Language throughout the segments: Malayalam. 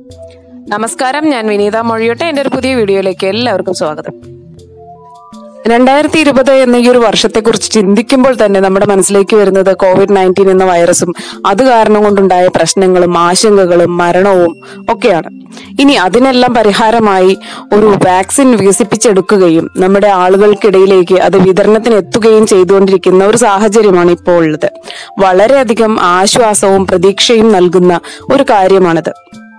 നമസ്കാരം ഞാൻ വിനീത മൊഴിയോട്ടെ എൻ്റെ ഒരു പുതിയ വീഡിയോയിലേക്ക് എല്ലാവർക്കും സ്വാഗതം രണ്ടായിരത്തി ഇരുപത് എന്ന ഈ ഒരു വർഷത്തെക്കുറിച്ച് ചിന്തിക്കുമ്പോൾ തന്നെ നമ്മുടെ മനസ്സിലേക്ക് വരുന്നത് കോവിഡ് നയൻറ്റീൻ എന്ന വൈറസും അത് കാരണം കൊണ്ടുണ്ടായ പ്രശ്നങ്ങളും ആശങ്കകളും മരണവും ഒക്കെയാണ് ഇനി അതിനെല്ലാം പരിഹാരമായി ഒരു വാക്സിൻ വികസിപ്പിച്ചെടുക്കുകയും നമ്മുടെ ആളുകൾക്കിടയിലേക്ക് അത് വിതരണത്തിന് എത്തുകയും ചെയ്തുകൊണ്ടിരിക്കുന്ന ഒരു സാഹചര്യമാണ് ഇപ്പോൾ ഉള്ളത് വളരെയധികം ആശ്വാസവും പ്രതീക്ഷയും നൽകുന്ന ഒരു കാര്യമാണിത്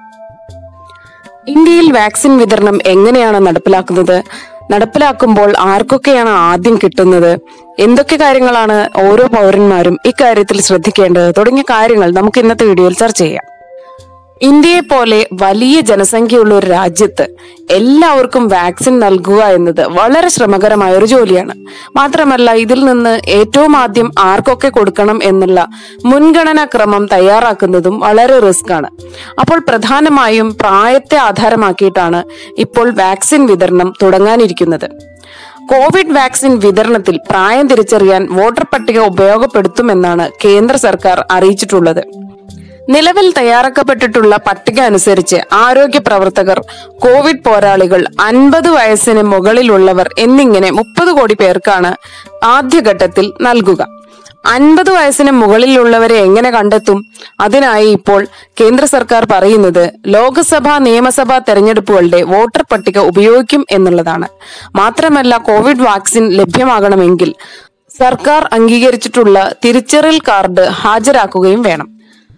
ഇന്ത്യയിൽ വാക്സിൻ വിതരണം എങ്ങനെയാണ് നടപ്പിലാക്കുന്നത് നടപ്പിലാക്കുമ്പോൾ ആർക്കൊക്കെയാണ് ആദ്യം കിട്ടുന്നത് എന്തൊക്കെ കാര്യങ്ങളാണ് ഓരോ പൗരന്മാരും ഇക്കാര്യത്തിൽ ശ്രദ്ധിക്കേണ്ടത് തുടങ്ങിയ കാര്യങ്ങൾ നമുക്ക് ഇന്നത്തെ വീഡിയോയിൽ ചർച്ച ചെയ്യാം ഇന്ത്യയെ പോലെ വലിയ ജനസംഖ്യയുള്ള ഒരു രാജ്യത്ത് എല്ലാവർക്കും വാക്സിൻ നൽകുക എന്നത് വളരെ ശ്രമകരമായ ഒരു ജോലിയാണ് മാത്രമല്ല ഇതിൽ നിന്ന് ഏറ്റവും ആദ്യം ആർക്കൊക്കെ കൊടുക്കണം എന്നുള്ള മുൻഗണനാ ക്രമം തയ്യാറാക്കുന്നതും വളരെ റിസ്ക് ആണ് അപ്പോൾ പ്രധാനമായും പ്രായത്തെ ആധാരമാക്കിയിട്ടാണ് ഇപ്പോൾ വാക്സിൻ വിതരണം തുടങ്ങാനിരിക്കുന്നത് കോവിഡ് വാക്സിൻ വിതരണത്തിൽ പ്രായം തിരിച്ചറിയാൻ വോട്ടർ പട്ടിക ഉപയോഗപ്പെടുത്തുമെന്നാണ് കേന്ദ്ര സർക്കാർ അറിയിച്ചിട്ടുള്ളത് നിലവിൽ തയ്യാറാക്കപ്പെട്ടിട്ടുള്ള പട്ടിക അനുസരിച്ച് ആരോഗ്യ പ്രവർത്തകർ കോവിഡ് പോരാളികൾ അൻപത് വയസ്സിന് മുകളിലുള്ളവർ എന്നിങ്ങനെ മുപ്പത് കോടി പേർക്കാണ് ആദ്യഘട്ടത്തിൽ നൽകുക അൻപത് വയസ്സിന് മുകളിലുള്ളവരെ എങ്ങനെ കണ്ടെത്തും അതിനായി ഇപ്പോൾ കേന്ദ്ര സർക്കാർ പറയുന്നത് ലോക്സഭാ നിയമസഭാ തെരഞ്ഞെടുപ്പുകളുടെ വോട്ടർ പട്ടിക ഉപയോഗിക്കും എന്നുള്ളതാണ് മാത്രമല്ല കോവിഡ് വാക്സിൻ ലഭ്യമാകണമെങ്കിൽ സർക്കാർ അംഗീകരിച്ചിട്ടുള്ള തിരിച്ചറിയൽ കാർഡ് ഹാജരാക്കുകയും വേണം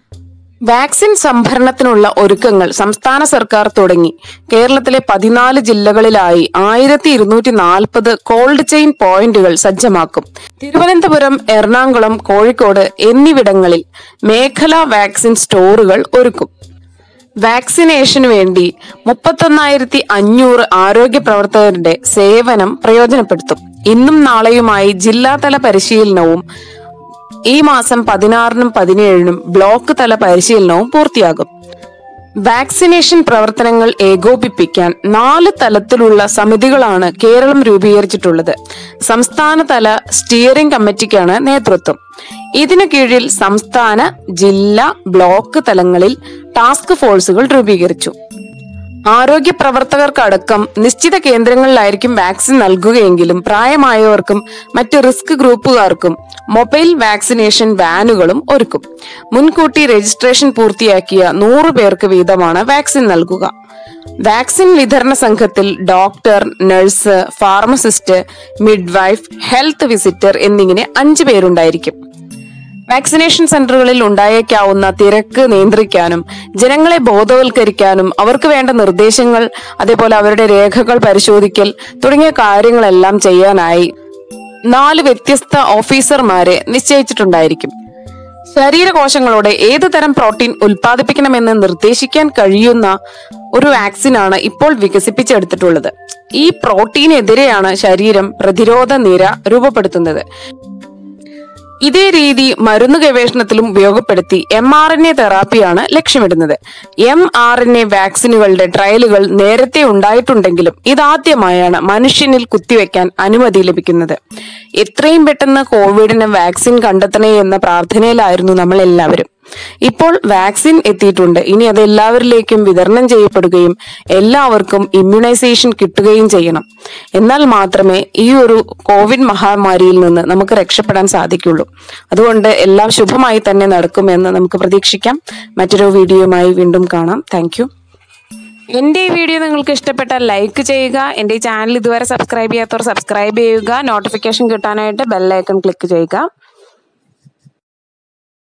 വാക്സിൻ സംഭരണത്തിനുള്ള ഒരുക്കങ്ങൾ സംസ്ഥാന സർക്കാർ തുടങ്ങി കേരളത്തിലെ പതിനാല് ജില്ലകളിലായി ആയിരത്തി ഇരുന്നൂറ്റി നാൽപ്പത് കോൾഡ് ചെയിൻ പോയിന്റുകൾ സജ്ജമാക്കും തിരുവനന്തപുരം എറണാകുളം കോഴിക്കോട് എന്നിവിടങ്ങളിൽ മേഖലാ വാക്സിൻ സ്റ്റോറുകൾ ഒരുക്കും വാക്സിനേഷന് വേണ്ടി മുപ്പത്തൊന്നായിരത്തി അഞ്ഞൂറ് ആരോഗ്യ പ്രവർത്തകരുടെ സേവനം പ്രയോജനപ്പെടുത്തും ഇന്നും നാളെയുമായി ജില്ലാതല പരിശീലനവും ഈ മാസം പതിനാറിനും പതിനേഴിനും ബ്ലോക്ക് തല പരിശീലനവും പൂർത്തിയാകും വാക്സിനേഷൻ പ്രവർത്തനങ്ങൾ ഏകോപിപ്പിക്കാൻ നാല് തലത്തിലുള്ള സമിതികളാണ് കേരളം രൂപീകരിച്ചിട്ടുള്ളത് സംസ്ഥാന തല സ്റ്റിയറിംഗ് കമ്മിറ്റിക്കാണ് നേതൃത്വം ഇതിനു കീഴിൽ സംസ്ഥാന ജില്ലാ ബ്ലോക്ക് തലങ്ങളിൽ ടാസ്ക് ഫോഴ്സുകൾ രൂപീകരിച്ചു ആരോഗ്യ പ്രവർത്തകർക്കടക്കം നിശ്ചിത കേന്ദ്രങ്ങളിലായിരിക്കും വാക്സിൻ നൽകുകയെങ്കിലും പ്രായമായവർക്കും മറ്റ് റിസ്ക് ഗ്രൂപ്പുകാർക്കും മൊബൈൽ വാക്സിനേഷൻ വാനുകളും ഒരുക്കും മുൻകൂട്ടി രജിസ്ട്രേഷൻ പൂർത്തിയാക്കിയ നൂറ് പേർക്ക് വീതമാണ് വാക്സിൻ നൽകുക വാക്സിൻ വിതരണ സംഘത്തിൽ doctor nurse pharmacist midwife health visitor എന്നിങ്ങനെ അഞ്ചു പേരുണ്ടായിരിക്കും വാക്സിനേഷൻ സെന്ററുകളിൽ ഉണ്ടായേക്കാവുന്ന തിരക്ക് നിയന്ത്രിക്കാനും ജനങ്ങളെ ബോധവൽക്കരിക്കാനും അവർക്ക് വേണ്ട നിർദ്ദേശങ്ങൾ അതേപോലെ അവരുടെ രേഖകൾ പരിശോധിക്കൽ തുടങ്ങിയ കാര്യങ്ങളെല്ലാം ചെയ്യാനായി നാല് വ്യത്യസ്ത ഓഫീസർമാരെ നിശ്ചയിച്ചിട്ടുണ്ടായിരിക്കും ശരീരകോശങ്ങളോടെ ഏത് തരം പ്രോട്ടീൻ ഉൽപ്പാദിപ്പിക്കണമെന്ന് നിർദ്ദേശിക്കാൻ കഴിയുന്ന ഒരു വാക്സിനാണ് ഇപ്പോൾ വികസിപ്പിച്ചെടുത്തിട്ടുള്ളത് ഈ പ്രോട്ടീനെതിരെയാണ് ശരീരം പ്രതിരോധ നിര രൂപപ്പെടുത്തുന്നത് ഇതേ രീതി മരുന്ന് ഗവേഷണത്തിലും ഉപയോഗപ്പെടുത്തി എം ആർ എൻ എ തെറാപ്പിയാണ് ലക്ഷ്യമിടുന്നത് എം ആർ എൻ എ വാക്സിനുകളുടെ ട്രയലുകൾ നേരത്തെ ഉണ്ടായിട്ടുണ്ടെങ്കിലും ഇതാദ്യമായാണ് മനുഷ്യനിൽ കുത്തിവെക്കാൻ അനുമതി ലഭിക്കുന്നത് എത്രയും പെട്ടെന്ന് കോവിഡിന് വാക്സിൻ കണ്ടെത്തണേ എന്ന പ്രാർത്ഥനയിലായിരുന്നു നമ്മൾ എല്ലാവരും ഇപ്പോൾ വാക്സിൻ എത്തിയിട്ടുണ്ട് ഇനി അത് എല്ലാവരിലേക്കും വിതരണം ചെയ്യപ്പെടുകയും എല്ലാവർക്കും ഇമ്മ്യൂണൈസേഷൻ കിട്ടുകയും ചെയ്യണം എന്നാൽ മാത്രമേ ഈ ഒരു കോവിഡ് മഹാമാരിയിൽ നിന്ന് നമുക്ക് രക്ഷപ്പെടാൻ സാധിക്കുള്ളൂ അതുകൊണ്ട് എല്ലാം ശുഭമായി തന്നെ നടക്കുമെന്ന് നമുക്ക് പ്രതീക്ഷിക്കാം മറ്റൊരു വീഡിയോയുമായി വീണ്ടും കാണാം താങ്ക് എന്റെ ഈ വീഡിയോ നിങ്ങൾക്ക് ഇഷ്ടപ്പെട്ടാൽ ലൈക്ക് ചെയ്യുക എന്റെ ഈ ചാനൽ ഇതുവരെ സബ്സ്ക്രൈബ് ചെയ്യാത്തവർ സബ്സ്ക്രൈബ് ചെയ്യുക നോട്ടിഫിക്കേഷൻ കിട്ടാനായിട്ട് ബെല്ലൈക്കൺ ക്ലിക്ക് ചെയ്യുക